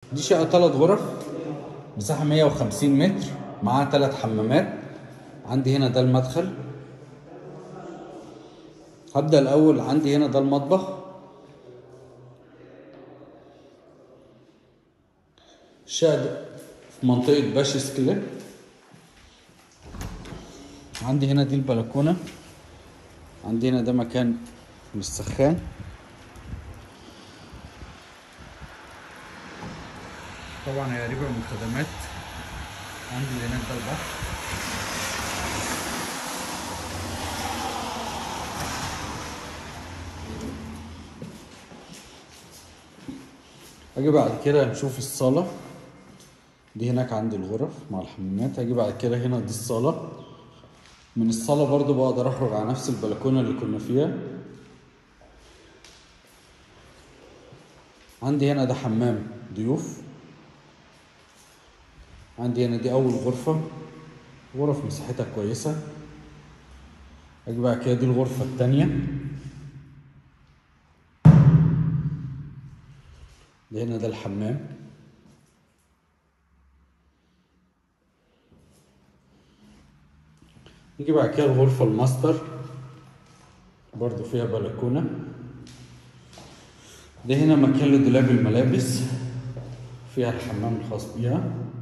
دي شقة تلات غرف مساحة 150 متر معاها تلات حمامات عندي هنا ده المدخل هبدأ الأول عندي هنا ده المطبخ الشقة دي في منطقة باش سكليب عندي هنا دي البلكونة عندي هنا ده مكان للسخان طبعا هي قريبة من الخدمات عندي اللي هناك ده البحر اجي بعد كده نشوف الصالة دي هناك عندي الغرف مع الحمامات هاجي بعد كده هنا دي الصالة من الصالة برضو بقدر اخرج على نفس البلكونة اللي كنا فيها عندي هنا ده حمام ضيوف عندي هنا دي اول غرفة غرف مساحتها كويسة اجي بعد كده دي الغرفة التانية ده هنا ده الحمام نيجي بعد كده الغرفة الماستر برضو فيها بلكونة ده هنا مكان لدولاب الملابس فيها الحمام الخاص بيها